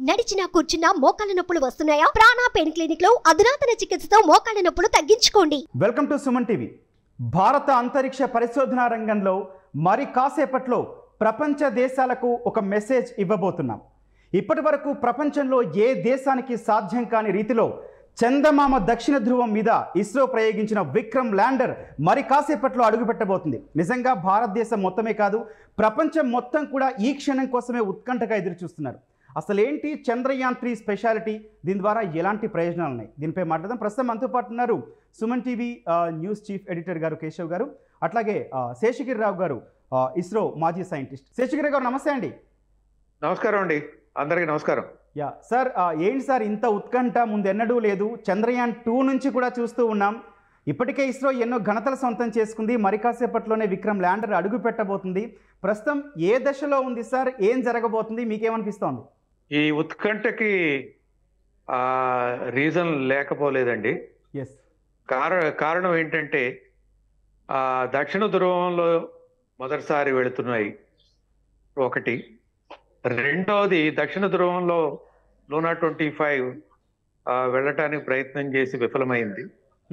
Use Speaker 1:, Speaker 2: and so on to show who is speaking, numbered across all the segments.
Speaker 1: నడిచినా కూర్చున్నా మోకాళ్ళ నొప్పులు వస్తున్నాయా ప్రాణా పెయిన్ క్లినిక్ లో అధునాతన చికిత్సతో మోకాళ్ళ నొప్పులు తగ్గించుకోండి
Speaker 2: వెల్కమ్ టు సుమన్ టీవీ భారత అంతరిక్ష పరిశోధన రంగంలో మరి కాసేపట్లో ప్రపంచ దేశాలకు ఒక మెసేజ్ ఇవ్వబోతున్నాం ఇప్పటి వరకు ప్రపంచంలో ఏ దేశానికి సాధ్యం కాని రీతిలో చందమామ దక్షిణ ధ్రువం మీద ఇస్రో ప్రయోగించిన విక్రమ్ ల్యాండర్ మరి కాసేపట్లో అడుగుపెట్టబోతుంది నిజంగా భారతదేశం మొత్తమే కాదు ప్రపంచం మొత్తం కూడా ఈ క్షణం కోసమే ఉత్కంఠగా ఎదురు చూస్తున్నారు అసలు ఏంటి చంద్రయాన్ త్రీ స్పెషాలిటీ దీని ద్వారా ఎలాంటి ప్రయోజనాలు ఉన్నాయి దీనిపై మాట్లాడదాం ప్రస్తుతం మనతో పాటు ఉన్నారు సుమన్ టీవీ ఆ, news chief editor garu Keshav గారు అట్లాగే ఆ, శేషగిరిరావు గారు ఆ, ఇస్రో మాజీ సైంటిస్ట్ శేషగిరి గారు నమస్తే అండి
Speaker 3: నమస్కారం అండి అందరికీ నమస్కారం
Speaker 2: యా సార్ ఆ, ఏంటి సార్ ఇంత ఉత్కంఠ ముందెన్నడూ లేదు చంద్రయాన్ టూ నుంచి కూడా చూస్తూ ఉన్నాం ఇప్పటికే ఇస్రో ఎన్నో ఘనతలు సొంతం చేసుకుంది మరి కాసేపట్లోనే విక్రమ్ ల్యాండర్ అడుగు పెట్టబోతుంది ప్రస్తుతం ఏ దశలో ఉంది సార్ ఏం జరగబోతుంది మీకేమనిపిస్తోంది
Speaker 3: ఈ ఉత్కంఠకి ఆ రీజన్ లేకపోలేదండి
Speaker 2: ఎస్
Speaker 3: కార కారణం ఏంటంటే ఆ దక్షిణ ధ్రువంలో మొదటిసారి వెళుతున్నాయి ఒకటి రెండవది దక్షిణ ధ్రువంలో లూనా ట్వంటీ ఫైవ్ వెళ్ళటానికి ప్రయత్నం చేసి విఫలమైంది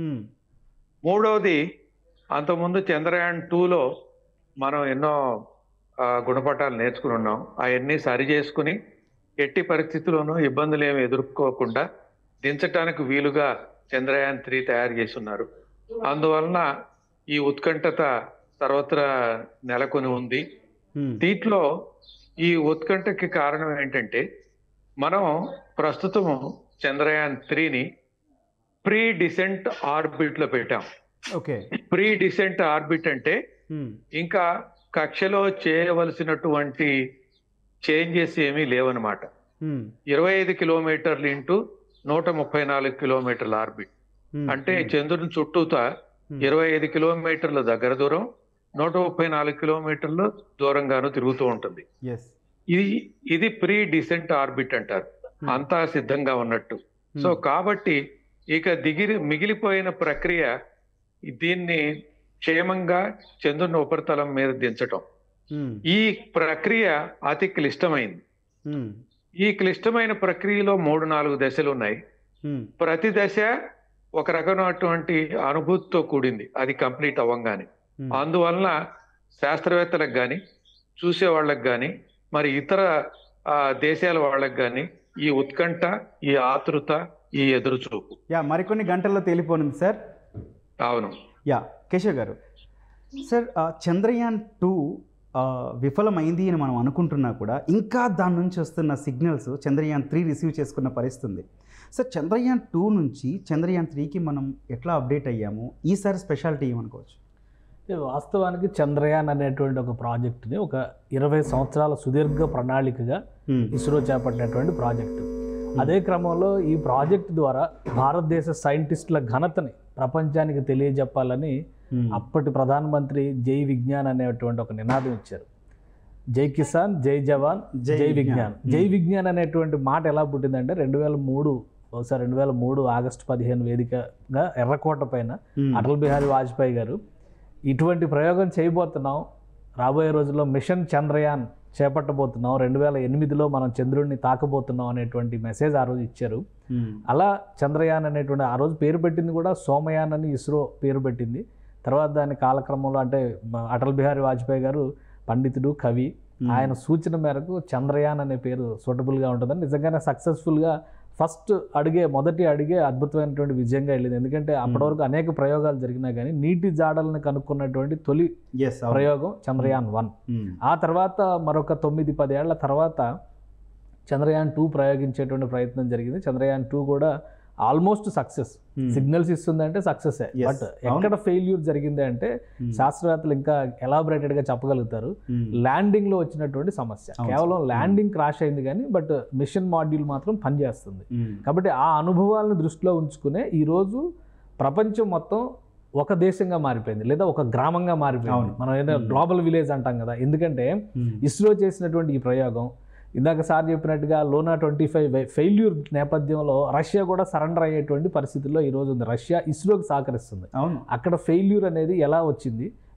Speaker 3: మూడవది అంతకుముందు చంద్రయాన్ టూలో మనం ఎన్నో ఆ, గుణపాఠాలు నేర్చుకుని ఉన్నాం అవన్నీ సరి చేసుకుని ఎట్టి పరిస్థితుల్లోనూ ఇబ్బందులు ఏమి ఎదుర్కోకుండా దించటానికి వీలుగా చంద్రయాన్ త్రీ తయారు చేసి ఉన్నారు అందువలన ఈ ఉత్కంఠత సర్వత్రా నెలకొని ఉంది దీంట్లో ఈ ఉత్కంఠకి కారణం ఏంటంటే మనం ప్రస్తుతం చంద్రయాన్ త్రీని ప్రీ డిసెంట్ ఆర్బిట్ లో పెట్టాం
Speaker 2: ఓకే
Speaker 3: ప్రీ డిసెంట్ ఆర్బిట్ అంటే ఇంకా కక్షలో చేయవలసినటువంటి చేంజెస్ ఏమీ లేవన్నమాట ఇరవై ఐదు కిలోమీటర్లు ఇంటూ నూట ముప్పై నాలుగు కిలోమీటర్ల ఆర్బిట్ అంటే చంద్రుని చుట్టూతా ఇరవై ఐదు కిలోమీటర్ల దగ్గర దూరం నూట ముప్పై నాలుగు కిలోమీటర్లు దూరంగాను తిరుగుతూ ఉంటుంది
Speaker 2: ఎస్
Speaker 3: ఇది ఇది ప్రీ డిసెంట్ ఆర్బిట్ అంటారు అంతా సిద్ధంగా ఉన్నట్టు సో కాబట్టి ఇక దిగిరి మిగిలిపోయిన ప్రక్రియ దీన్ని క్షేమంగా చంద్రుని ఉపరితలం మీద దించటం ఈ ప్రక్రియ అతి క్లిష్టమైంది ఈ క్లిష్టమైన ప్రక్రియలో మూడు నాలుగు దశలు ఉన్నాయి ప్రతి దశ ఒక రకమైనటువంటి అనుభూతితో కూడింది అది కంప్లీట్ అవ్వంగానే అందువలన శాస్త్రవేత్తలకు కానీ చూసే వాళ్ళకి కానీ మరి ఇతర ఆ, దేశాల వాళ్ళకి కానీ ఈ ఉత్కంఠ ఈ ఆతృత ఈ ఎదురుచూపు
Speaker 2: యా మరికొన్ని గంటల్లో తేలిపోనుంది సార్
Speaker 3: అవును
Speaker 2: యా కేశవ్ గారు సార్ ఆ, చంద్రయాన్ టూ ఆ, విఫలమైంది అని మనం అనుకుంటున్నా కూడా ఇంకా దాని నుంచి వస్తున్న సిగ్నల్స్ చంద్రయాన్ త్రీ రిసీవ్ చేసుకున్న పరిస్థితి ఉంది సార్ చంద్రయాన్ టూ నుంచి చంద్రయాన్ త్రీకి మనం ఎట్లా అప్డేట్ అయ్యాము ఈసారి స్పెషాలిటీ ఏమనుకోవచ్చు
Speaker 4: అంటే వాస్తవానికి చంద్రయాన్ అనేటువంటి ఒక ప్రాజెక్టుని ఒక ఇరవై సంవత్సరాల సుదీర్ఘ ప్రణాళికగా ఇస్రో చేపట్టినటువంటి ప్రాజెక్టు అదే క్రమంలో ఈ ప్రాజెక్ట్ ద్వారా భారతదేశ సైంటిస్టుల ఘనతని ప్రపంచానికి తెలియజెప్పాలని అప్పటి ప్రధానమంత్రి జై విజ్ఞాన్ అనేటువంటి ఒక నినాదం ఇచ్చారు జై కిసాన్ జై జవాన్
Speaker 2: జై
Speaker 4: జై
Speaker 2: విజ్ఞాన్.
Speaker 4: విజ్ఞాన్ జై విజ్ఞాన్ అనేటువంటి మాట ఎలా పుట్టిందంటే రెండు వేల మూడు బహుశా రెండు వేల మూడు ఆగస్టు పదిహేను వేదికగా ఎర్రకోట పైన అటల్ బిహారీ వాజ్పేయి గారు ఇటువంటి ప్రయోగం చేయబోతున్నాం రాబోయే రోజుల్లో మిషన్ చంద్రయాన్ చేపట్టబోతున్నాం రెండు వేల ఎనిమిదిలో మనం చంద్రుడిని తాకబోతున్నాం అనేటువంటి మెసేజ్ ఆ రోజు ఇచ్చారు అలా చంద్రయాన్ అనేటువంటి ఆ రోజు పేరు పెట్టింది కూడా సోమయాన్ అని ఇస్రో పేరు పెట్టింది తర్వాత దాని కాలక్రమంలో అంటే మ- అటల్ బిహారీ వాజ్పేయి గారు పండితుడు కవి ఆయన సూచన మేరకు చంద్రయాన్ అనే పేరు సూటబుల్గా ఉంటుందని నిజంగానే సక్సెస్ఫుల్గా ఫస్ట్ అడిగే మొదటి అడిగే అద్భుతమైనటువంటి విజయంగా వెళ్ళింది ఎందుకంటే అప్పటి వరకు అనేక ప్రయోగాలు జరిగినా కానీ నీటి జాడలను కనుక్కున్నటువంటి తొలి
Speaker 2: ఎస్
Speaker 4: ప్రయోగం చంద్రయాన్ వన్ ఆ తర్వాత మరొక తొమ్మిది పదేళ్ల తర్వాత చంద్రయాన్ టూ ప్రయోగించేటువంటి ప్రయత్నం జరిగింది చంద్రయాన్ టూ కూడా ఆల్మోస్ట్ సక్సెస్ సిగ్నల్స్ ఇస్తుందంటే సక్సెస్
Speaker 2: Yes.
Speaker 4: బట్
Speaker 2: అవును.
Speaker 4: ఎక్కడ ఫెయిల్యూర్ జరిగింది అంటే శాస్త్రవేత్తలు ఇంకా elaborated గా చెప్పగలుగుతారు ల్యాండింగ్ లో వచ్చినటువంటి సమస్య
Speaker 2: అవును
Speaker 4: కేవలం
Speaker 2: సార్.
Speaker 4: ల్యాండింగ్ క్రాష్ అయింది కానీ బట్ మిషన్ మాడ్యూల్ మాత్రం పనిచేస్తుంది కాబట్టి ఆ అనుభవాలను దృష్టిలో ఉంచుకునే ఈరోజు ప్రపంచం మొత్తం ఒక దేశంగా మారిపోయింది లేదా ఒక గ్రామంగా మారిపోయింది
Speaker 2: అవును.
Speaker 4: మనం ఏదో
Speaker 2: Hmm.
Speaker 4: గ్లోబల్ విలేజ్ అంటాం కదా ఎందుకంటే ఇస్రో చేసినటువంటి ఈ ప్రయోగం ఇందాక సార్ చెప్పినట్టుగా లోనా ట్వంటీ ఫైవ్ ఫెయిల్యూర్ నేపథ్యంలో రష్యా కూడా సరెండర్ అయ్యేటువంటి పరిస్థితుల్లో ఈ రోజు ఉంది రష్యా ఇస్రోకి సహకరిస్తుంది
Speaker 2: అవును
Speaker 4: అక్కడ ఫెయిల్యూర్ అనేది ఎలా వచ్చింది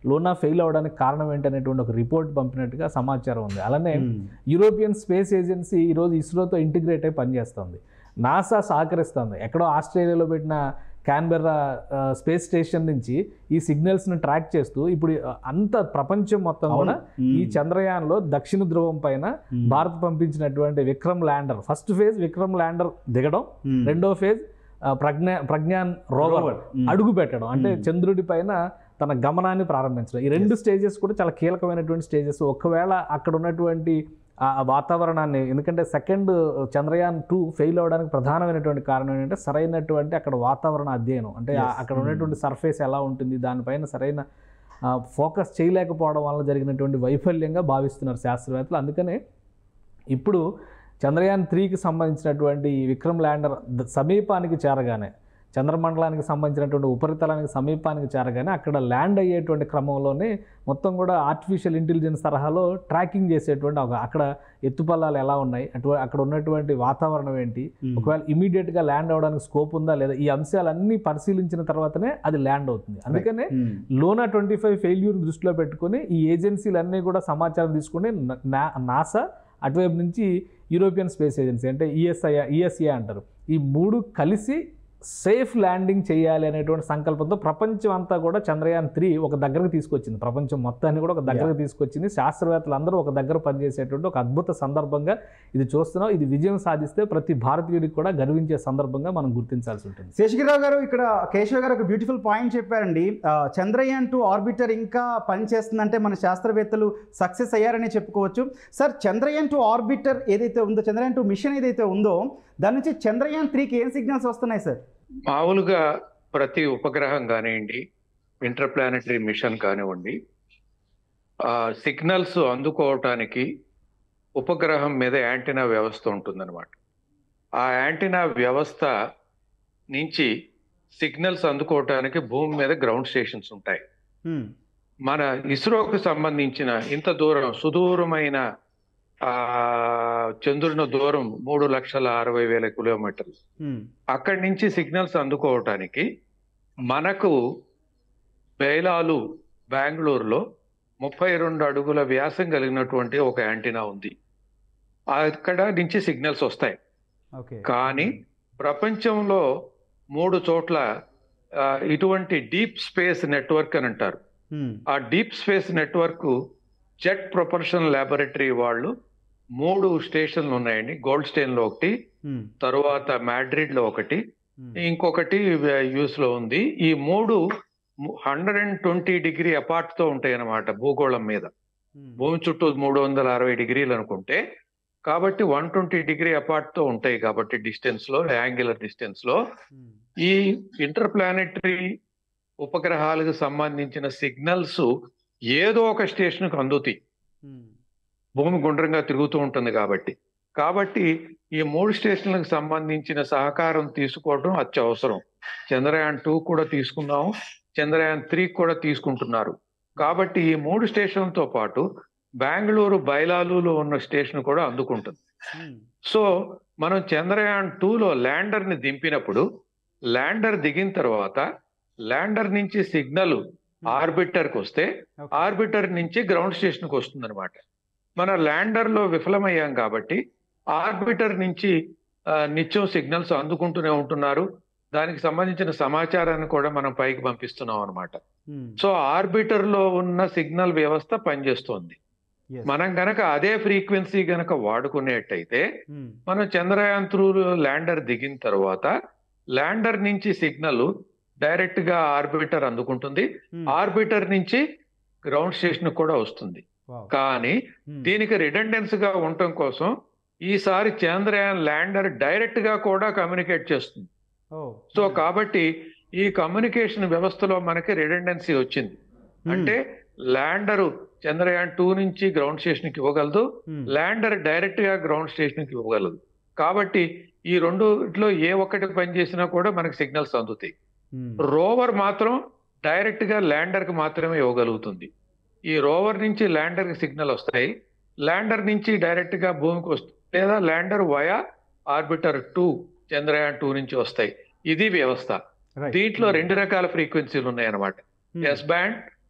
Speaker 4: లోనా ఫెయిల్ అవ్వడానికి కారణం ఏంటనేటువంటి ఒక రిపోర్ట్ పంపినట్టుగా సమాచారం ఉంది అలానే
Speaker 2: మ్మ్.
Speaker 4: యూరోపియన్ స్పేస్ ఏజెన్సీ ఈరోజు ఇస్రోతో ఇంటిగ్రేట్ అయి పనిచేస్తుంది నాసా సహకరిస్తుంది ఎక్కడో ఆస్ట్రేలియాలో పెట్టిన క్యాన్బెర్రా ఆ, స్పేస్ స్టేషన్ నుంచి ఈ సిగ్నల్స్ని ట్రాక్ చేస్తూ ఇప్పుడు ఆ, అంత ప్రపంచం మొత్తం కూడా
Speaker 2: మ్మ్.
Speaker 4: ఈ చంద్రయాన్లో దక్షిణ ధ్రువం పైన
Speaker 2: మ్మ్.
Speaker 4: భారత్ పంపించినటువంటి Vikram lander first phase Vikram lander దిగడం
Speaker 2: మ్మ్.
Speaker 4: రెండో ఫేజ్ ఆ, Pragya Pragyan rover
Speaker 2: rover. Hmm.
Speaker 4: అడుగు పెట్టడం అంటే
Speaker 2: మ్మ్.
Speaker 4: చంద్రుడి పైన తన గమనాన్ని ప్రారంభించడం ఈ రెండు స్టేజెస్ కూడా చాలా కీలకమైనటువంటి స్టేజెస్ ఒకవేళ అక్కడ ఉన్నటువంటి ఆ వాతావరణాన్ని ఎందుకంటే సెకండ్ చంద్రయాన్ టూ ఫెయిల్ అవ్వడానికి ప్రధానమైనటువంటి కారణం ఏంటంటే సరైనటువంటి అక్కడ వాతావరణ అధ్యయనం అంటే ఆ-
Speaker 2: Yes.
Speaker 4: అక్కడ ఉన్నటువంటి సర్ఫేస్ ఎలా ఉంటుంది దానిపైన సరైన ఫోకస్ చేయలేకపోవడం వల్ల జరిగినటువంటి వైఫల్యంగా భావిస్తున్నారు శాస్త్రవేత్తలు అందుకనే ఇప్పుడు చంద్రయాన్ త్రీకి సంబంధించినటువంటి ఈ విక్రమ్ ల్యాండర్ ద- సమీపానికి చేరగానే చంద్రమండలానికి సంబంధించినటువంటి ఉపరితలానికి సమీపానికి చేరగానే అక్కడ ల్యాండ్ అయ్యేటువంటి క్రమంలోనే మొత్తం కూడా ఆర్టిఫిషియల్ ఇంటెలిజెన్స్ తరహాలో ట్రాకింగ్ చేసేటువంటి ఒక అక్కడ ఎత్తుపల్లాలు ఎలా ఉన్నాయి అటు అక్కడ ఉన్నటువంటి వాతావరణం ఏంటి
Speaker 2: మ్మ్.
Speaker 4: ఒకవేళ ఇమీడియట్గా ల్యాండ్ అవ్వడానికి స్కోప్ ఉందా లేదా ఈ అంశాలన్నీ పరిశీలించిన తర్వాతనే అది ల్యాండ్ అవుతుంది అందుకనే
Speaker 2: మ్మ్.
Speaker 4: లోనా ట్వంటీ ఫైవ్ ఫెయిల్యూర్ దృష్టిలో పెట్టుకొని ఈ ఏజెన్సీలన్నీ కూడా సమాచారం తీసుకుని నా నాసా అటువైపు నుంచి యూరోపియన్ స్పేస్ ఏజెన్సీ అంటే ఈఎస్ఐ ఈఎస్ఏ అంటారు ఈ మూడు కలిసి సేఫ్ ల్యాండింగ్ చేయాలి అనేటువంటి సంకల్పంతో ప్రపంచం అంతా కూడా చంద్రయాన్ త్రీ ఒక దగ్గరకు తీసుకొచ్చింది ప్రపంచం మొత్తాన్ని కూడా ఒక దగ్గరకు తీసుకొచ్చింది శాస్త్రవేత్తలు అందరూ ఒక దగ్గర పనిచేసేటువంటి ఒక అద్భుత సందర్భంగా ఇది చూస్తున్నాం ఇది విజయం సాధిస్తే ప్రతి భారతీయుడికి కూడా గర్వించే సందర్భంగా మనం గుర్తించాల్సి ఉంటుంది
Speaker 2: శేషగిరిరావు గారు ఇక్కడ కేశవ్ గారు ఒక బ్యూటిఫుల్ పాయింట్ చెప్పారండి ఆ, చంద్రయాన్ టూ ఆర్బిటర్ ఇంకా పనిచేస్తుందంటే మన శాస్త్రవేత్తలు సక్సెస్ అయ్యారని చెప్పుకోవచ్చు సార్ చంద్రయాన్ టూ ఆర్బిటర్ ఏదైతే ఉందో చంద్రయాన్ టూ మిషన్ ఏదైతే ఉందో దాని నుంచి చంద్రయాన్ త్రీకి ఏం సిగ్నల్స్ వస్తున్నాయి సార్
Speaker 3: మామూలుగా ప్రతి ఉపగ్రహం కానివ్వండి ఇంటర్ ప్లానటరీ మిషన్ కానివ్వండి ఆ సిగ్నల్స్ అందుకోవటానికి ఉపగ్రహం మీద యాంటీనా వ్యవస్థ ఉంటుందన్నమాట ఆ యాంటీనా వ్యవస్థ నుంచి సిగ్నల్స్ అందుకోవటానికి భూమి మీద గ్రౌండ్ స్టేషన్స్ ఉంటాయి
Speaker 2: మ్మ్.
Speaker 3: మన ఇస్రోకి సంబంధించిన ఇంత దూరం సుదూరమైన ఆ చంద్రుని దూరం మూడు లక్షల అరవై వేల కిలోమీటర్లు
Speaker 2: మ్మ్.
Speaker 3: అక్కడి నుంచి సిగ్నల్స్ అందుకోవటానికి మనకు బేలాలు బెంగళూరులో ముప్పై రెండు అడుగుల వ్యాసం కలిగినటువంటి ఒక యాంటీనా ఉంది అక్కడ నుంచి సిగ్నల్స్ వస్తాయి
Speaker 2: ఓకే
Speaker 3: కానీ ప్రపంచంలో మూడు చోట్ల ఆ, ఇటువంటి డీప్ స్పేస్ నెట్వర్క్ అని అంటారు
Speaker 2: మ్మ్.
Speaker 3: ఆ deep space network jet propulsion laboratory వాళ్ళు మూడు స్టేషన్లు ఉన్నాయండి గోల్డ్ స్టేన్ లో ఒకటి
Speaker 2: మ్మ్.
Speaker 3: తరువాత మాడ్రిడ్ లో ఒకటి
Speaker 2: మ్మ్.
Speaker 3: ఇంకొకటి యూఎస్ లో ఉంది ఈ మూడు hundred and twenty degree apart తో ఉంటాయి అన్నమాట భూగోళం మీద
Speaker 2: మ్మ్.
Speaker 3: భూమి చుట్టూ మూడు వందల అరవై డిగ్రీలు అనుకుంటే కాబట్టి వన్ ట్వంటీ డిగ్రీ అపార్ట్ తో ఉంటాయి కాబట్టి డిస్టెన్స్ లో యాంగులర్ డిస్టెన్స్ లో
Speaker 2: మ్మ్.
Speaker 3: ఈ ఇంటర్ ప్లానెటరీ ఉపగ్రహాలకు సంబంధించిన సిగ్నల్స్ ఏదో ఒక స్టేషన్ కు అందుతాయి
Speaker 2: మ్మ్.
Speaker 3: భూమి గుండ్రంగా తిరుగుతూ ఉంటుంది కాబట్టి కాబట్టి ఈ మూడు స్టేషన్లకు సంబంధించిన సహకారం తీసుకోవడం అత్యవసరం చంద్రయాన్ టూ కూడా తీసుకున్నాం చంద్రయాన్ త్రీ కూడా తీసుకుంటున్నారు కాబట్టి ఈ మూడు స్టేషన్లతో పాటు బెంగళూరు బైలాలులో ఉన్న స్టేషన్ కూడా అందుకుంటుంది
Speaker 2: మ్మ్.
Speaker 3: సో మనం చంద్రయాన్ టూలో ల్యాండర్ ని దింపినప్పుడు ల్యాండర్ దిగిన తర్వాత ల్యాండర్ నుంచి సిగ్నల్ ఆర్బిటర్ కి వస్తే
Speaker 2: ఓకే.
Speaker 3: ఆర్బిటర్ నుంచి గ్రౌండ్ స్టేషన్ కి వస్తుంది అనమాట మన ల్యాండర్ లో విఫలమయ్యాం కాబట్టి ఆర్బిటర్ నుంచి ఆ, నిత్యం సిగ్నల్స్ అందుకుంటూనే ఉంటున్నారు దానికి సంబంధించిన సమాచారాన్ని కూడా మనం పైకి పంపిస్తున్నాం అనమాట
Speaker 2: మ్మ్.
Speaker 3: సో ఆర్బిటర్ లో ఉన్న సిగ్నల్ వ్యవస్థ పనిచేస్తోంది
Speaker 2: Yes.
Speaker 3: మనం గనక అదే ఫ్రీక్వెన్సీ గనక వాడుకునేట్టయితే
Speaker 2: మ్మ్.
Speaker 3: మనం చంద్రయాన్ త్రూ ల్యాండర్ దిగిన తర్వాత ల్యాండర్ నుంచి సిగ్నల్ డైరెక్ట్ గా ఆర్బిటర్ అందుకుంటుంది
Speaker 2: మ్మ్.
Speaker 3: ఆర్బిటర్ నుంచి గ్రౌండ్ స్టేషన్ కూడా వస్తుంది
Speaker 2: వావ్.
Speaker 3: కానీ
Speaker 2: మ్మ్.
Speaker 3: దీనికి రిడెండెన్స్ గా ఉండటం కోసం ఈసారి చంద్రయాన్ ల్యాండర్ డైరెక్ట్ గా కూడా కమ్యూనికేట్ చేస్తుంది
Speaker 2: ఓ.
Speaker 3: సో
Speaker 2: మ్మ్.
Speaker 3: కాబట్టి ఈ కమ్యూనికేషన్ వ్యవస్థలో మనకి రిడెండెన్సీ వచ్చింది
Speaker 2: మ్మ్.
Speaker 3: అంటే ల్యాండర్ చంద్రయాన్ టూ నుంచి గ్రౌండ్ స్టేషన్ కి ఇవ్వగలదు
Speaker 2: మ్మ్.
Speaker 3: ల్యాండర్ డైరెక్ట్ గా గ్రౌండ్ స్టేషన్ కి ఇవ్వగలదు కాబట్టి ఈ రెండులో ఏ ఒక్కటి పనిచేసినా కూడా మనకి సిగ్నల్స్ అందుతాయి
Speaker 2: మ్మ్.
Speaker 3: రోవర్ మాత్రం డైరెక్ట్ గా ల్యాండర్ కి మాత్రమే ఇవ్వగలుగుతుంది ఈ రోవర్ నుంచి ల్యాండర్ కి సిగ్నల్ వస్తాయి ల్యాండర్ నుంచి డైరెక్ట్ గా భూమికి వస్తుంది లేదా lander via orbiter to Chandrayaan two నుంచి వస్తాయి ఇది వ్యవస్థ
Speaker 2: Right.
Speaker 3: దీంట్లో రెండు రకాల ఫ్రీక్వెన్సీలు ఉన్నాయన్నమాట
Speaker 2: hmm.
Speaker 3: S band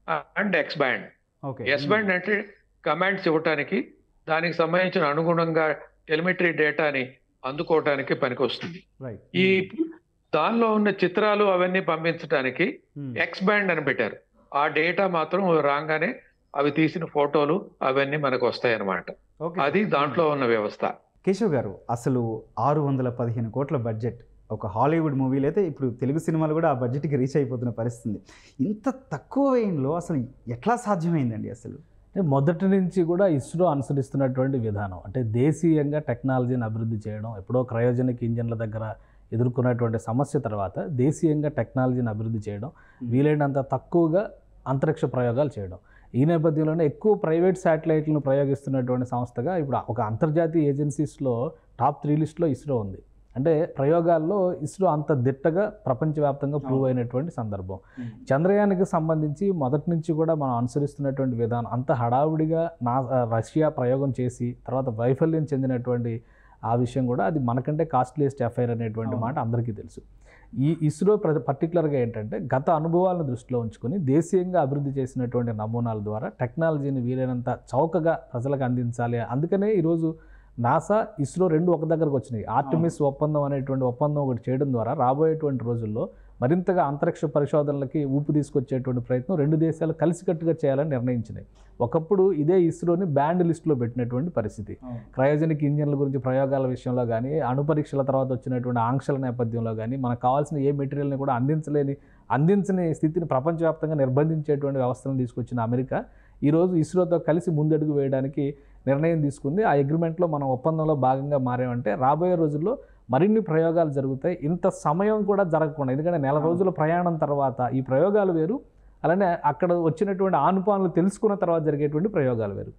Speaker 3: and X band
Speaker 2: okay
Speaker 3: S band అంటే కమాండ్స్ ఇవ్వటానికి దానికి సంబంధించిన అనుగుణంగా టెలిమెట్రీ డేటాని అందుకోవటానికి పనికొస్తుంది
Speaker 2: రైట్
Speaker 3: ఈ దానిలో ఉన్న చిత్రాలు అవన్నీ పంపించడానికి ఎక్స్ బ్యాండ్ అని పెట్టారు ఆ డేటా మాత్రం రాగానే అవి తీసిన ఫోటోలు అవన్నీ మనకు వస్తాయి అన్నమాట
Speaker 2: ఓకే
Speaker 3: అది దాంట్లో ఉన్న వ్యవస్థ
Speaker 2: కేశవ్ గారు అసలు ఆరు వందల పదిహేను కోట్ల బడ్జెట్ ఒక హాలీవుడ్ మూవీలు అయితే ఇప్పుడు తెలుగు సినిమాలు కూడా ఆ బడ్జెట్కి రీచ్ అయిపోతున్న పరిస్థితి ఇంత తక్కువ వ్యయంలో అసలు ఎట్లా సాధ్యమైందండి అసలు
Speaker 4: అంటే మొదటి నుంచి కూడా ఇస్రో అనుసరిస్తున్నటువంటి విధానం అంటే దేశీయంగా టెక్నాలజీని అభివృద్ధి చేయడం ఎప్పుడో క్రయోజనిక్ ఇంజన్ల దగ్గర ఎదుర్కొన్నటువంటి సమస్య తర్వాత దేశీయంగా టెక్నాలజీని అభివృద్ధి చేయడం వీలైనంత తక్కువగా అంతరిక్ష ప్రయోగాలు చేయడం ఈ నేపథ్యంలోనే ఎక్కువ ప్రైవేట్ శాటిలైట్లను ప్రయోగిస్తున్నటువంటి సంస్థగా ఇప్పుడు ఒక అంతర్జాతీయ ఏజెన్సీస్లో టాప్ త్రీ లిస్ట్లో ఇస్రో ఉంది అంటే ప్రయోగాల్లో ఇస్రో అంత దిట్టగా ప్రపంచవ్యాప్తంగా ప్రూవ్ అయినటువంటి సందర్భం చంద్రయానికి సంబంధించి మొదటి నుంచి కూడా మనం అనుసరిస్తున్నటువంటి విధానం అంత హడావుడిగా నా రష్యా ప్రయోగం చేసి తర్వాత వైఫల్యం చెందినటువంటి ఆ విషయం కూడా అది మనకంటే కాస్ట్లీయెస్ట్ ఎఫ్ఐఆర్ అనేటువంటి
Speaker 2: అవును.
Speaker 4: మాట అందరికీ తెలుసు ఈ ఇస్రో ప్ర పర్టికులర్గా ఏంటంటే గత అనుభవాలను దృష్టిలో ఉంచుకొని దేశీయంగా అభివృద్ధి చేసినటువంటి నమూనాల ద్వారా టెక్నాలజీని వీలైనంత చౌకగా ప్రజలకు అందించాలి అందుకనే ఈరోజు నాసా ఇస్రో రెండు ఒక దగ్గరకు వచ్చినాయి ఆర్టిమిస్ ఒప్పందం అనేటువంటి ఒప్పందం ఒకటి చేయడం ద్వారా రాబోయేటువంటి రోజుల్లో మరింతగా అంతరిక్ష పరిశోధనలకి ఊపు తీసుకొచ్చేటువంటి ప్రయత్నం రెండు దేశాలు కలిసికట్టుగా చేయాలని నిర్ణయించినాయి ఒకప్పుడు ఇదే ఇస్రోని బ్యాండ్ లిస్టులో పెట్టినటువంటి పరిస్థితి క్రయోజనిక్ ఇంజన్ల గురించి ప్రయోగాల విషయంలో కానీ అణుపరీక్షల తర్వాత వచ్చినటువంటి ఆంక్షల నేపథ్యంలో కానీ మనకు కావాల్సిన ఏ మెటీరియల్ని కూడా అందించలేని అందించని స్థితిని ప్రపంచవ్యాప్తంగా నిర్బంధించేటువంటి వ్యవస్థను తీసుకొచ్చిన అమెరికా ఈరోజు ఇస్రోతో కలిసి ముందడుగు వేయడానికి నిర్ణయం తీసుకుంది ఆ అగ్రిమెంట్లో మనం ఒప్పందంలో భాగంగా మారామంటే రాబోయే రోజుల్లో మరిన్ని ప్రయోగాలు జరుగుతాయి ఇంత సమయం కూడా జరగకుండా ఎందుకంటే నెల రోజుల ప్రయాణం తర్వాత ఈ ప్రయోగాలు వేరు అలానే అక్కడ వచ్చినటువంటి ఆనుపానులు తెలుసుకున్న తర్వాత జరిగేటువంటి ప్రయోగాలు వేరు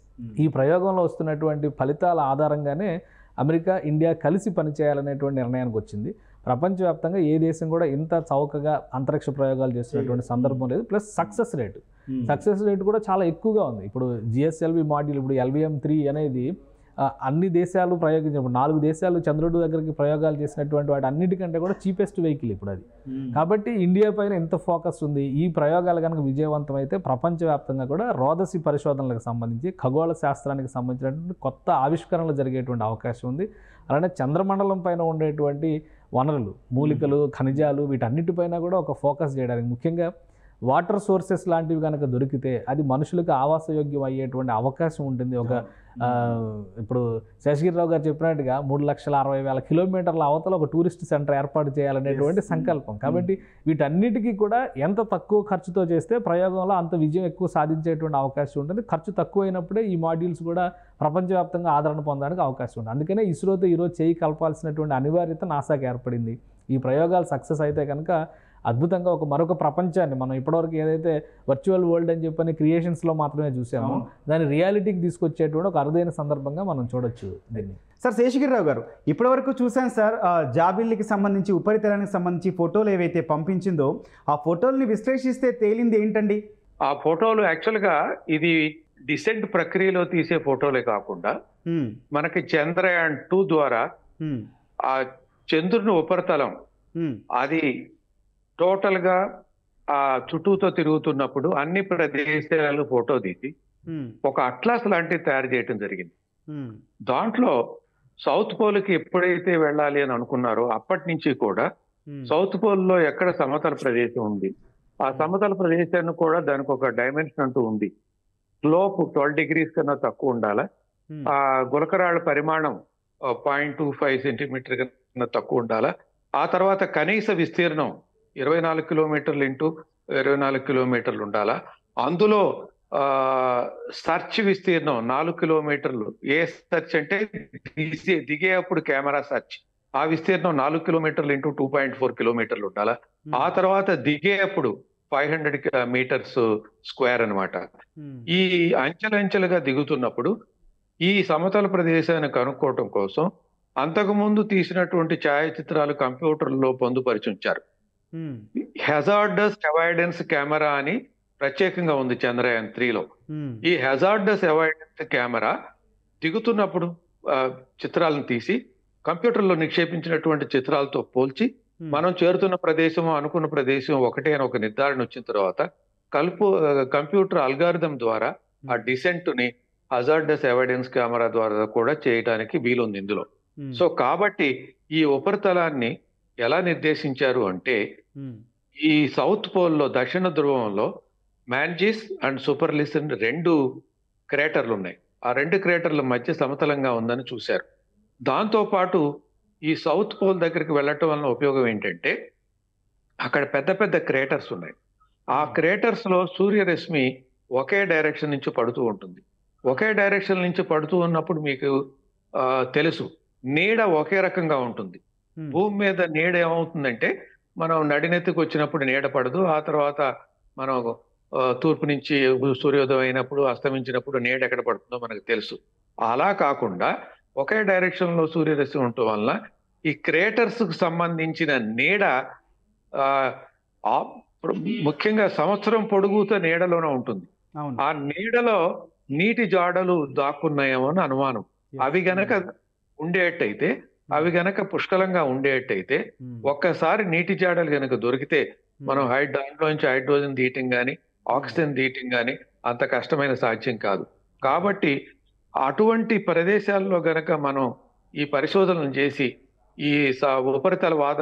Speaker 4: ఈ ప్రయోగంలో వస్తున్నటువంటి ఫలితాల ఆధారంగానే అమెరికా ఇండియా కలిసి పనిచేయాలనేటువంటి నిర్ణయానికి వచ్చింది ప్రపంచవ్యాప్తంగా ఏ దేశం కూడా ఇంత చౌకగా అంతరిక్ష ప్రయోగాలు చేస్తున్నటువంటి సందర్భం లేదు plus success rate success rate కూడా చాలా ఎక్కువగా ఉంది ఇప్పుడు జిఎస్ఎల్వి మాడ్యూల్ ఇప్పుడు ఎల్విఎం త్రీ అనేది ఆ, అన్ని దేశాలు ప్రయోగించినప్పుడు నాలుగు దేశాలు చంద్రుడి దగ్గరికి ప్రయోగాలు చేసినటువంటి వాటి అన్నిటికంటే కూడా చీపెస్ట్ వెహికల్ ఇప్పుడు అది కాబట్టి ఇండియా పైన ఎంత ఫోకస్ ఉంది ఈ ప్రయోగాలు కనుక విజయవంతమైతే ప్రపంచవ్యాప్తంగా కూడా రోదసి పరిశోధనలకు సంబంధించి ఖగోళ శాస్త్రానికి సంబంధించినటువంటి కొత్త ఆవిష్కరణలు జరిగేటువంటి అవకాశం ఉంది అలానే చంద్రమండలం పైన ఉండేటువంటి వనరులు మూలికలు ఖనిజాలు వీటన్నిటిపైన కూడా ఒక ఫోకస్ చేయడానికి ముఖ్యంగా వాటర్ సోర్సెస్ లాంటివి కనుక దొరికితే అది మనుషులకు ఆవాసయోగ్యం అయ్యేటువంటి అవకాశం ఉంటుంది ఒక ఆ, ఇప్పుడు శేషగిరిరావు గారు చెప్పినట్టుగా మూడు లక్షల అరవై వేల కిలోమీటర్ల అవతల ఒక టూరిస్ట్ సెంటర్ ఏర్పాటు చేయాలనేటువంటి
Speaker 2: Yes.
Speaker 4: సంకల్పం కాబట్టి వీటన్నిటికీ కూడా ఎంత తక్కువ ఖర్చుతో చేస్తే ప్రయోగంలో అంత విజయం ఎక్కువ సాధించేటువంటి అవకాశం ఉంటుంది ఖర్చు తక్కువైనప్పుడే ఈ మాడ్యూల్స్ కూడా ప్రపంచవ్యాప్తంగా ఆదరణ పొందడానికి అవకాశం ఉంది అందుకనే ఇస్రోతో ఈరోజు చేయి కలపాల్సినటువంటి అనివార్యత నాసాకి ఏర్పడింది ఈ ప్రయోగాలు సక్సెస్ అయితే కనుక అద్భుతంగా ఒక మరొక ప్రపంచాన్ని మనం ఇప్పటివరకు ఏదైతే వర్చువల్ వరల్డ్ అని చెప్పని క్రియేషన్స్లో మాత్రమే చూసామో
Speaker 2: అవును.
Speaker 4: దాన్ని రియాలిటీకి తీసుకొచ్చేటువంటి ఒక అరుదైన సందర్భంగా మనం చూడొచ్చు దీన్ని
Speaker 2: సార్ శేషగిరిరావు గారు ఇప్పటివరకు చూశాను సార్ ఆ, జాబిల్లికి సంబంధించి ఉపరితలానికి సంబంధించి ఫోటోలు ఏవైతే పంపించిందో ఆ ఫోటోల్ని విశ్లేషిస్తే తేలింది ఏంటండి
Speaker 3: ఆ ఫోటోలు యాక్చువల్ గా ఇది డిసెంట్ ప్రక్రియలో తీసే ఫోటోలే కాకుండా
Speaker 2: హ్మ్,
Speaker 3: మనకి చంద్రయాన్ టూ ద్వారా
Speaker 2: హ్మ్,
Speaker 3: ఆ చంద్రుని ఉపరితలం
Speaker 2: హ్మ్,
Speaker 3: అది టోటల్ గా ఆ చుట్టూతో తిరుగుతున్నప్పుడు అన్ని ప్రదేశాలు ఫోటో తీసి
Speaker 2: హ్మ్,
Speaker 3: ఒక అట్లాస్ లాంటిది తయారు చేయడం జరిగింది
Speaker 2: హ్మ్,
Speaker 3: దాంట్లో సౌత్ పోల్ కి ఎప్పుడైతే వెళ్ళాలి అని అనుకున్నారో అప్పటి నుంచి కూడా
Speaker 2: హ్మ్,
Speaker 3: సౌత్ పోల్ లో ఎక్కడ సమతల ప్రదేశం ఉంది ఆ సమతల ప్రదేశాన్ని కూడా దానికి ఒక డైమెన్షన్ అంటూ ఉంది స్లోప్ ట్వెల్వ్ డిగ్రీస్ కన్నా తక్కువ ఉండాలా
Speaker 2: హ్మ్,
Speaker 3: ఆ గులకరాళ్ళ పరిమాణం పాయింట్ టూ ఫైవ్ సెంటీమీటర్ కన్నా తక్కువ ఉండాలా ఆ తర్వాత కనీస విస్తీర్ణం ఇరవై నాలుగు కిలోమీటర్లు ఇంటూ ఇరవై నాలుగు కిలోమీటర్లు ఉండాలా అందులో ఆ సర్చ్ విస్తీర్ణం నాలుగు కిలోమీటర్లు ఏ సర్చ్ అంటే దిగే దిగేటప్పుడు కెమెరా సర్చ్ ఆ విస్తీర్ణం నాలుగు కిలోమీటర్లు ఇంటూ టూ పాయింట్ ఫోర్ కిలోమీటర్లు ఉండాలా
Speaker 2: హ్మ్,
Speaker 3: ఆ తర్వాత దిగేటప్పుడు ఫైవ్ హండ్రెడ్ మీటర్స్ స్క్వేర్ అన్నమాట
Speaker 2: హ్మ్,
Speaker 3: ఈ అంచెలంచెలుగా దిగుతున్నప్పుడు ఈ సమతల ప్రదేశాన్ని కనుక్కోవటం కోసం అంతకుముందు తీసినటువంటి ఛాయాచిత్రాలు కంప్యూటర్లో పొందుపరిచి ఉంచారు
Speaker 2: హ్మ్,
Speaker 3: హెజార్డస్ అవాయిడెన్స్ కెమెరా అని ప్రత్యేకంగా ఉంది చంద్రయాన్ త్రీలో
Speaker 2: హ్మ్,
Speaker 3: ఈ హెజార్డస్ అవాయిడెన్స్ కెమెరా దిగుతున్నప్పుడు ఆ, చిత్రాలను తీసి కంప్యూటర్లో నిక్షేపించినటువంటి చిత్రాలతో పోల్చి
Speaker 2: హ్మ్,
Speaker 3: మనం చేరుతున్న ప్రదేశం అనుకున్న ప్రదేశం ఒకటే అని ఒక నిర్ధారణ వచ్చిన తర్వాత కలుపు కంప్యూటర్ అల్గారిథం ద్వారా ఆ డిసెంట్ ని హజార్డస్ ఎవిడెన్స్ కెమెరా ద్వారా కూడా చేయడానికి వీలుంది ఇందులో సో కాబట్టి ఈ ఉపరితలాన్ని ఎలా నిర్దేశించారు అంటే ఈ సౌత్ పోల్లో దక్షిణ ధ్రువంలో మ్యాంజిస్ అండ్ సూపర్లిసన్ రెండు క్రేటర్లు ఉన్నాయి ఆ రెండు క్రేటర్ల మధ్య సమతలంగా ఉందని చూశారు దాంతో పాటు ఈ సౌత్ పోల్ దగ్గరికి వెళ్ళటం వలన ఉపయోగం ఏంటంటే అక్కడ పెద్ద పెద్ద క్రేటర్స్ ఉన్నాయి ఆ క్రేటర్స్ లో సూర్యరశ్మి ఒకే డైరెక్షన్ నుంచి పడుతూ ఉంటుంది ఒకే డైరెక్షన్ నుంచి పడుతూ ఉన్నప్పుడు మీకు ఆ, తెలుసు నీడ ఒకే రకంగా ఉంటుంది భూమి మీద నీడ ఏమవుతుందంటే మనం నడినెత్తుకు వచ్చినప్పుడు నీడ పడదు ఆ తర్వాత మనం ఆ, తూర్పు నుంచి సూర్యోదయం అయినప్పుడు అస్తమించినప్పుడు నీడ ఎక్కడ పడుతుందో మనకు తెలుసు అలా కాకుండా ఒకే డైరెక్షన్ లో సూర్యరశ్మి ఉండటం వల్ల ఈ క్రేటర్స్ కు సంబంధించిన నీడ ఆ, ఆ, ముఖ్యంగా సంవత్సరం పొడుగుతో నీడలోనే ఉంటుంది
Speaker 2: అవును
Speaker 3: ఆ నీడలో నీటి జాడలు దాక్కున్నాయేమో అని అనుమానం అవి గనక ఉండేటైతే అవి గనక పుష్కలంగా ఉండేటైతే ఒక్కసారి నీటి జాడలు గనక దొరికితే మనం హై దాంట్లోంచి హైడ్రోజన్ తీయటం కానీ ఆక్సిజన్ తీయటం కానీ అంత కష్టమైన సాధ్యం కాదు కాబట్టి అటువంటి ప్రదేశాల్లో గనక మనం ఈ పరిశోధనలు చేసి ఈ స- ఉపరితల వాద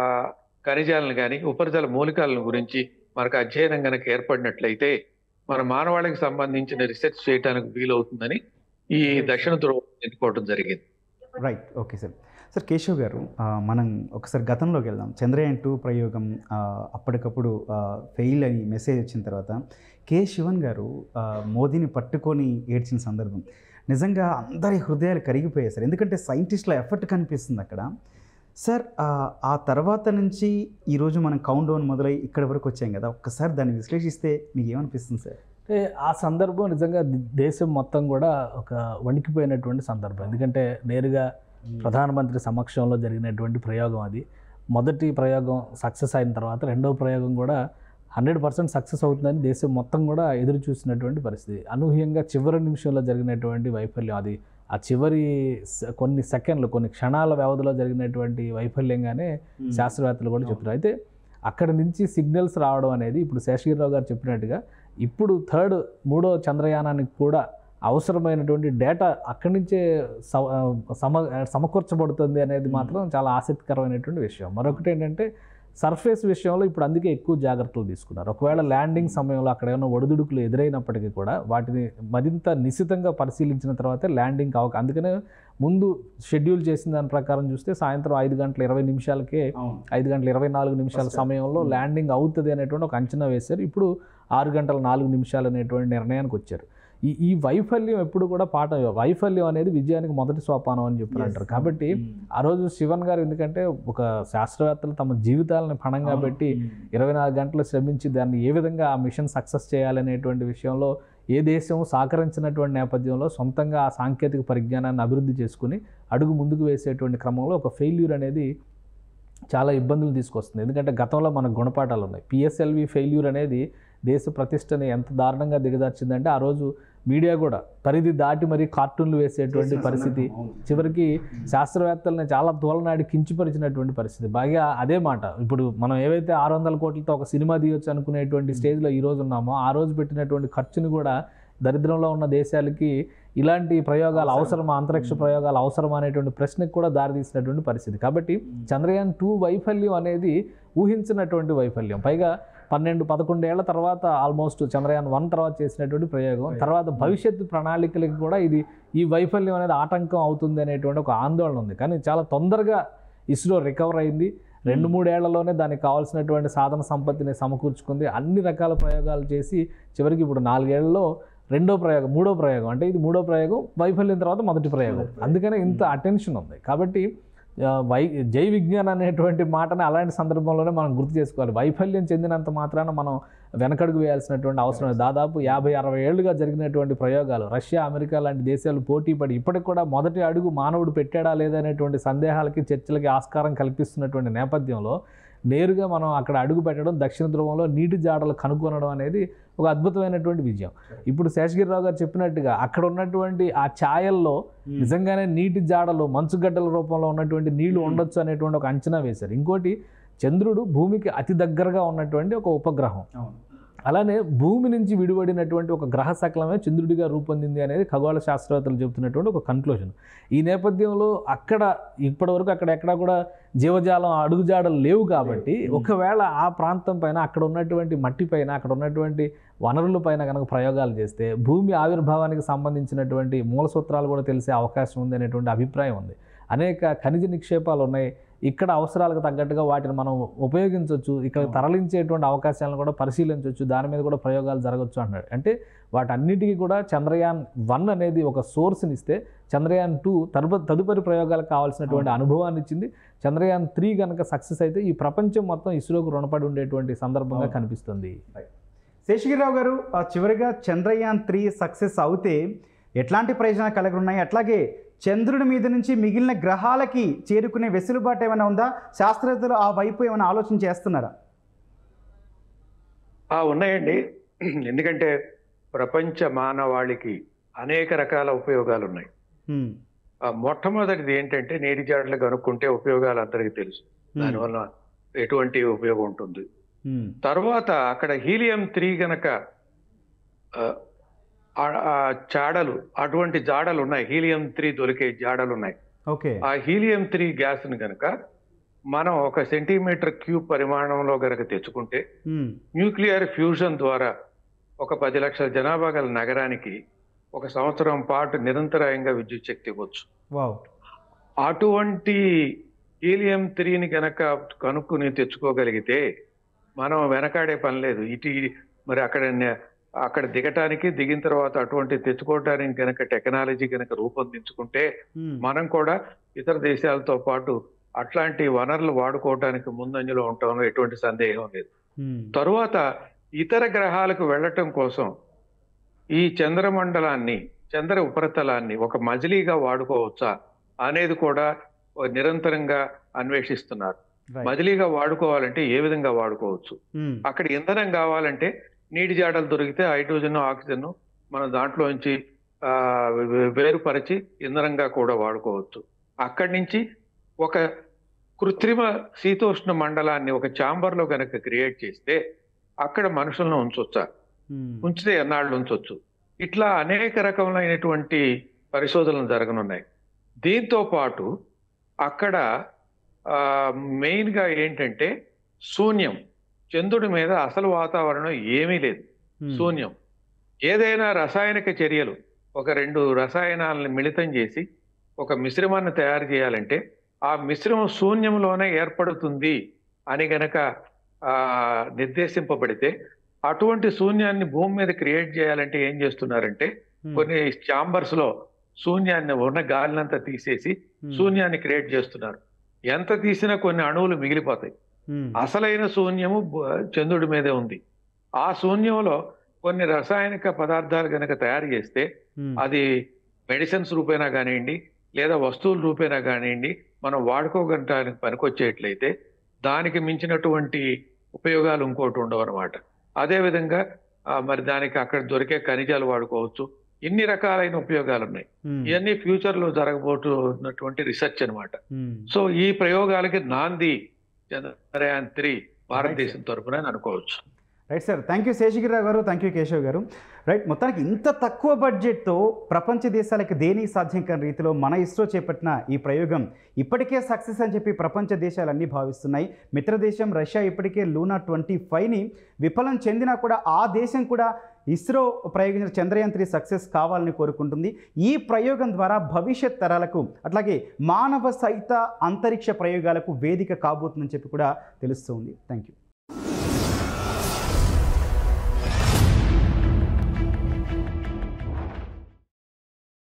Speaker 3: ఖనిజాలను కానీ ఉపరితల మూలికలను గురించి మనకు అధ్యయనం గనక ఏర్పడినట్లయితే మన మానవాళికి సంబంధించిన రీసెర్చ్ చేయడానికి వీలవుతుందని ఈ దక్షిణ ధ్రువం ఎన్నుకోవడం జరిగింది
Speaker 2: right okay sir sir Keshav garu ఆ, మనం ఒకసారి గతంలోకి వెళ్దాం చంద్రయాన్ టూ ప్రయోగం ఆ, అప్పటికప్పుడు ఫెయిల్ అని మెసేజ్ వచ్చిన తర్వాత కే శివన్ గారు ఆ, మోదీని పట్టుకొని ఏడ్చిన సందర్భం నిజంగా అందరి హృదయాలు కరిగిపోయాయి సార్ ఎందుకంటే సైంటిస్టుల ఎఫర్ట్ కనిపిస్తుంది అక్కడ సార్ ఆ, ఆ తర్వాత నుంచి ఈరోజు మనం కౌంట్ డౌన్ మొదలై ఇక్కడి వరకు వచ్చాం కదా ఒక్కసారి దాన్ని విశ్లేషిస్తే మీకు ఏమనిపిస్తుంది సార్
Speaker 4: అంటే ఆ సందర్భం నిజంగా ది- దేశం మొత్తం కూడా ఒక వణికిపోయినటువంటి సందర్భం ఎందుకంటే నేరుగా ప్రధానమంత్రి సమక్షంలో జరిగినటువంటి ప్రయోగం అది మొదటి ప్రయోగం సక్సెస్ అయిన తర్వాత రెండవ ప్రయోగం కూడా హండ్రెడ్ పర్సెంట్ సక్సెస్ అవుతుందని దేశం మొత్తం కూడా ఎదురు చూసినటువంటి పరిస్థితి అనూహ్యంగా చివరి నిమిషంలో జరిగినటువంటి వైఫల్యం అది ఆ చివరి స- కొన్ని సెకండ్లు కొన్ని క్షణాల వ్యవధిలో జరిగినటువంటి వైఫల్యంగానే శాస్త్రవేత్తలు కూడా చెప్తున్నారు అయితే అక్కడ నుంచి సిగ్నల్స్ రావడం అనేది ఇప్పుడు శేషగిరిరావు గారు చెప్పినట్టుగా ఇప్పుడు థర్డ్ మూడో చంద్రయానానికి కూడా అవసరమైనటువంటి డేటా అక్కడి నుంచే సమ సమ సమకూర్చబడుతుంది అనేది మాత్రం చాలా ఆసక్తికరమైనటువంటి విషయం మరొకటి ఏంటంటే సర్ఫేస్ విషయంలో ఇప్పుడు అందుకే ఎక్కువ జాగ్రత్తలు తీసుకున్నారు ఒకవేళ ల్యాండింగ్ సమయంలో అక్కడ ఏమైనా ఒడిదుడుకులు ఎదురైనప్పటికీ కూడా వాటిని మరింత నిశితంగా పరిశీలించిన తర్వాతే ల్యాండింగ్ అవ అందుకనే ముందు షెడ్యూల్ చేసిన దాని ప్రకారం చూస్తే సాయంత్రం ఐదు గంటల ఇరవై నిమిషాలకే
Speaker 2: అవును
Speaker 4: ఐదు గంటల ఇరవై నాలుగు నిమిషాల
Speaker 2: First.
Speaker 4: సమయంలో
Speaker 2: Hmm.
Speaker 4: ల్యాండింగ్ అవుతుంది అనేటువంటి ఒక అంచనా వేశారు ఇప్పుడు ఆరు గంటల నాలుగు నిమిషాలు అనేటువంటి నిర్ణయానికి వచ్చారు ఈ ఈ వైఫల్యం ఎప్పుడు కూడా పాట వైఫల్యం అనేది విజయానికి మొదటి సోపానం అని చెప్పి అంటారు కాబట్టి ఆ రోజు శివన్ గారు ఎందుకంటే ఒక శాస్త్రవేత్తలు తమ జీవితాలను పణంగా పెట్టి ఇరవై నాలుగు గంటలు శ్రమించి దాన్ని ఏ విధంగా ఆ మిషన్ సక్సెస్ చేయాలనేటువంటి విషయంలో ఏ దేశం సహకరించినటువంటి నేపథ్యంలో సొంతంగా ఆ సాంకేతిక పరిజ్ఞానాన్ని అభివృద్ధి చేసుకుని అడుగు ముందుకు వేసేటువంటి క్రమంలో ఒక ఫెయిల్యూర్ అనేది చాలా ఇబ్బందులు తీసుకొస్తుంది ఎందుకంటే గతంలో మనకు గుణపాఠాలు ఉన్నాయి పిఎస్ఎల్వి ఫెయిల్యూర్ అనేది దేశ ప్రతిష్టని ఎంత దారుణంగా దిగజార్చిందంటే ఆ రోజు మీడియా కూడా పరిధి దాటి మరీ కార్టూన్లు వేసేటువంటి పరిస్థితి చివరికి శాస్త్రవేత్తల్ని చాలా తోలనాడి కించిపరిచినటువంటి పరిస్థితి బాగా అదే మాట ఇప్పుడు మనం ఏవైతే ఆరు వందల కోట్లతో ఒక సినిమా తీయొచ్చు అనుకునేటువంటి స్టేజ్లో ఈ రోజు ఉన్నామో ఆ రోజు పెట్టినటువంటి ఖర్చుని కూడా దరిద్రంలో ఉన్న దేశాలకి ఇలాంటి ప్రయోగాలు అవసరమా అంతరిక్ష ప్రయోగాలు అవసరమా అనేటువంటి ప్రశ్నకు కూడా దారితీసినటువంటి పరిస్థితి కాబట్టి చంద్రయాన్ టూ వైఫల్యం అనేది ఊహించినటువంటి వైఫల్యం పైగా పన్నెండు పదకొండేళ్ల తర్వాత ఆల్మోస్ట్ చంద్రయాన్ వన్ తర్వాత చేసినటువంటి ప్రయోగం తర్వాత భవిష్యత్తు ప్రణాళికలకు కూడా ఇది ఈ వైఫల్యం అనేది ఆటంకం అవుతుంది అనేటువంటి ఒక ఆందోళన ఉంది కానీ చాలా తొందరగా ఇస్రో రికవర్ అయింది రెండు మూడేళ్లలోనే దానికి కావాల్సినటువంటి సాధన సంపత్తిని సమకూర్చుకుంది అన్ని రకాల ప్రయోగాలు చేసి చివరికి ఇప్పుడు నాలుగేళ్లలో రెండో ప్రయోగం మూడో ప్రయోగం అంటే ఇది మూడో ప్రయోగం వైఫల్యం తర్వాత మొదటి ప్రయోగం అందుకనే ఇంత అటెన్షన్ ఉంది కాబట్టి ఆ, వై జై విజ్ఞాన్ అనేటువంటి మాటని అలాంటి సందర్భంలోనే మనం గుర్తు చేసుకోవాలి వైఫల్యం చెందినంత మాత్రాన మనం వెనకడుగు వేయాల్సినటువంటి అవసరం లేదు దాదాపు యాభై అరవై ఏళ్ళుగా జరిగినటువంటి ప్రయోగాలు రష్యా అమెరికా లాంటి దేశాలు పోటీ పడి ఇప్పటికి కూడా మొదటి అడుగు మానవుడు పెట్టాడా లేదా అనేటువంటి సందేహాలకి చర్చలకి ఆస్కారం కల్పిస్తున్నటువంటి నేపథ్యంలో నేరుగా మనం అక్కడ అడుగు పెట్టడం దక్షిణ ధ్రువంలో నీటి జాడలు కనుగొనడం అనేది ఒక అద్భుతమైనటువంటి విజయం ఇప్పుడు శేషగిరిరావు గారు చెప్పినట్టుగా అక్కడ ఉన్నటువంటి ఆ ఛాయల్లో నిజంగానే నీటి జాడలు మంచుగడ్డల రూపంలో ఉన్నటువంటి నీళ్లు ఉండొచ్చు అనేటువంటి ఒక అంచనా వేశారు ఇంకోటి చంద్రుడు భూమికి అతి దగ్గరగా ఉన్నటువంటి ఒక ఉపగ్రహం
Speaker 2: అవును
Speaker 4: అలానే భూమి నుంచి విడిపడినటువంటి ఒక గ్రహ శకలమే చంద్రుడిగా రూపొందింది అనేది ఖగోళ శాస్త్రవేత్తలు చెబుతున్నటువంటి ఒక కన్క్లూజన్ ఈ నేపథ్యంలో అక్కడ ఇప్పటివరకు అక్కడ ఎక్కడ కూడా జీవజాలం అడుగుజాడలు లేవు కాబట్టి
Speaker 2: లేవు.
Speaker 4: ఒకవేళ ఆ ప్రాంతం పైన అక్కడ ఉన్నటువంటి మట్టి పైన అక్కడ ఉన్నటువంటి వనరుల పైన కనుక ప్రయోగాలు చేస్తే భూమి ఆవిర్భావానికి సంబంధించినటువంటి మూల సూత్రాలు కూడా తెలిసే అవకాశం ఉంది అనేటువంటి అభిప్రాయం ఉంది అనేక ఖనిజ నిక్షేపాలు ఉన్నాయి ఇక్కడ అవసరాలకు తగ్గట్టుగా వాటిని మనం ఉపయోగించవచ్చు ఇక్కడ
Speaker 2: అవును.
Speaker 4: తరలించేటువంటి అవకాశాలను కూడా పరిశీలించవచ్చు దాని మీద కూడా ప్రయోగాలు జరగచ్చు అన్నాడు అంటే వాటన్నిటికీ కూడా చంద్రయాన్ వన్ అనేది ఒక సోర్స్ని ఇస్తే చంద్రయాన్ టూ తదుప తదుపరి ప్రయోగాలకు కావాల్సినటువంటి
Speaker 2: అవును.
Speaker 4: అనుభవాన్ని ఇచ్చింది చంద్రయాన్ త్రీ కనుక సక్సెస్ అయితే ఈ ప్రపంచం మొత్తం ఇస్రోకు రుణపడి ఉండేటువంటి సందర్భంగా
Speaker 2: అవును.
Speaker 4: కనిపిస్తుంది
Speaker 2: శేషగిరిరావు గారు ఆ చివరిగా చంద్రయాన్ త్రీ సక్సెస్ అవుతే ఎట్లాంటి ప్రయోజనాలు కలిగి ఉన్నాయి అట్లాగే చంద్రుడి మీద నుంచి మిగిలిన గ్రహాలకి చేరుకునే వెసులుబాటు ఏమైనా ఉందా శాస్త్రవేత్తలు ఆ వైపు ఏమైనా ఆలోచన చేస్తున్నారా
Speaker 3: ఆ ఉన్నాయండి ఎందుకంటే ప్రపంచ మానవాళికి అనేక రకాల ఉపయోగాలు ఉన్నాయి
Speaker 2: హ్మ్.
Speaker 3: ఆ మొట్టమొదటిది ఏంటంటే నీటి జాడలు కనుక్కుంటే ఉపయోగాలు అందరికీ తెలుసు
Speaker 2: హ్మ్.
Speaker 3: దానివల్ల ఎటువంటి ఉపయోగం ఉంటుంది
Speaker 2: హ్మ్.
Speaker 3: తర్వాత అక్కడ హీలియం త్రీ గనక ఆ, ఆ- ఆ జాడలు అటువంటి జాడలు ఉన్నాయి హీలియం త్రీ దొరికే జాడలు ఉన్నాయి
Speaker 2: ఓకే
Speaker 3: ఆ హీలియం త్రీ గ్యాస్ని గనక మనం ఒక సెంటీమీటర్ క్యూబ్ పరిమాణంలో గనక తెచ్చుకుంటే
Speaker 2: హ్మ్.
Speaker 3: న్యూక్లియర్ ఫ్యూజన్ ద్వారా ఒక పది లక్షల జనాభా గల నగరానికి ఒక సంవత్సరం పాటు నిరంతరాయంగా విద్యుత్ శక్తి ఇవ్వచ్చు
Speaker 2: వావ్
Speaker 3: అటువంటి హీలియం త్రీని గనక కనుక్కుని తెచ్చుకోగలిగితే మనం వెనకాడే పని లేదు ఇటు మరి అక్కడ నే- అక్కడ దిగటానికి దిగిన తర్వాత అటువంటి తెచ్చుకోవటానికి గనక టెక్నాలజీ గనక రూపొందించుకుంటే
Speaker 2: హ్మ్.
Speaker 3: మనం కూడా ఇతర దేశాలతో పాటు అట్లాంటి వనరులు వాడుకోవటానికి ముందంజలో ఉండటంలో ఎటువంటి సందేహం లేదు
Speaker 2: హ్మ్.
Speaker 3: తరువాత ఇతర గ్రహాలకు వెళ్ళటం కోసం ఈ చంద్రమండలాన్ని చంద్ర ఉపరితలాన్ని ఒక మజిలీగా వాడుకోవచ్చా అనేది కూడా ఓ నిరంతరంగా అన్వేషిస్తున్నారు
Speaker 2: రైట్.
Speaker 3: మజిలీగా వాడుకోవాలంటే ఏ విధంగా వాడుకోవచ్చు
Speaker 2: హ్మ్.
Speaker 3: అక్కడ ఇంధనం కావాలంటే నీటి జాడలు దొరికితే హైడ్రోజన్ ఆక్సిజన్ మనం దాంట్లోంచి ఆ, వే- వేరుపరిచి ఇంధనంగా కూడా వాడుకోవచ్చు అక్కడి నుంచి ఒక కృత్రిమ శీతోష్ణ మండలాన్ని ఒక ఛాంబర్ లో కనుక క్రియేట్ చేస్తే అక్కడ మనుషులను ఉంచొచ్చా
Speaker 2: హ్మ్.
Speaker 3: ఉంచితే ఎన్నాళ్ళు ఉంచొచ్చు ఇట్లా అనేక రకములైనటువంటి పరిశోధనలు జరగనున్నాయి దీంతో పాటు అక్కడ ఆ, మెయిన్ గా ఏంటంటే శూన్యం చంద్రుడి మీద అసలు వాతావరణం ఏమీ లేదు
Speaker 2: హ్మ్.
Speaker 3: శూన్యం ఏదైనా రసాయనిక చర్యలు ఒక రెండు రసాయనాలను మిళితం చేసి ఒక మిశ్రమాన్ని తయారు చేయాలంటే ఆ మిశ్రమం శూన్యంలోనే ఏర్పడుతుంది అని గనక ఆ, నిర్దేశింపబడితే అటువంటి శూన్యాన్ని భూమి మీద క్రియేట్ చేయాలంటే ఏం చేస్తున్నారంటే
Speaker 2: హ్మ్.
Speaker 3: కొన్ని ఛాంబర్స్ లో శూన్యాన్ని ఉన్న గాలినంతా తీసేసి
Speaker 2: హ్మ్.
Speaker 3: శూన్యాన్ని క్రియేట్ చేస్తున్నారు ఎంత తీసినా కొన్ని అణువులు మిగిలిపోతాయి
Speaker 2: హ్మ్.
Speaker 3: అసలైన శూన్యము బ- చంద్రుడి మీదే ఉంది ఆ శూన్యంలో కొన్ని రసాయనిక పదార్థాలు కనుక తయారు చేస్తే
Speaker 2: హ్మ్.
Speaker 3: అది మెడిసిన్స్ రూపేనా కానివ్వండి లేదా వస్తువుల రూపేనా కానివ్వండి మనం వాడుకోగలటానికి పనికొచ్చేట్లయితే దానికి మించినటువంటి ఉపయోగాలు ఇంకోటి ఉండవు అనమాట అదేవిధంగా ఆ, మరి దానికి అక్కడ దొరికే ఖనిజాలు వాడుకోవచ్చు ఇన్ని రకాలైన ఉపయోగాలు ఉన్నాయి
Speaker 2: హ్మ్.
Speaker 3: ఇవన్నీ ఫ్యూచర్ లో జరగబోతున్నటువంటి రీసెర్చ్ అన్నమాట
Speaker 2: హ్మ్.
Speaker 3: సో ఈ ప్రయోగాలకి నాంది చంద్రయాన్ త్రీ భారతదేశం తరపున అని అనుకోవచ్చు
Speaker 2: right sir thank you Seshagirirao garu thank you Keshav గారు రైట్ మొత్తానికి ఇంత తక్కువ బడ్జెట్తో ప్రపంచ దేశాలకు దేనికి సాధ్యం కాని రీతిలో మన ఇస్రో చేపట్టిన ఈ ప్రయోగం ఇప్పటికే సక్సెస్ అని చెప్పి ప్రపంచ దేశాలన్నీ భావిస్తున్నాయి మిత్రదేశం రష్యా ఇప్పటికే లూనా ట్వంటీ ఫైవ్ని విఫలం చెందినా కూడా ఆ దేశం కూడా ఇస్రో ప్రయోగించిన చంద్రయాన్ త్రీ సక్సెస్ కావాలని కోరుకుంటుంది ఈ ప్రయోగం ద్వారా భవిష్యత్ తరాలకు అట్లాగే మానవ సహిత అంతరిక్ష ప్రయోగాలకు వేదిక కాబోతుందని చెప్పి కూడా తెలుస్తుంది థ్యాంక్ యూ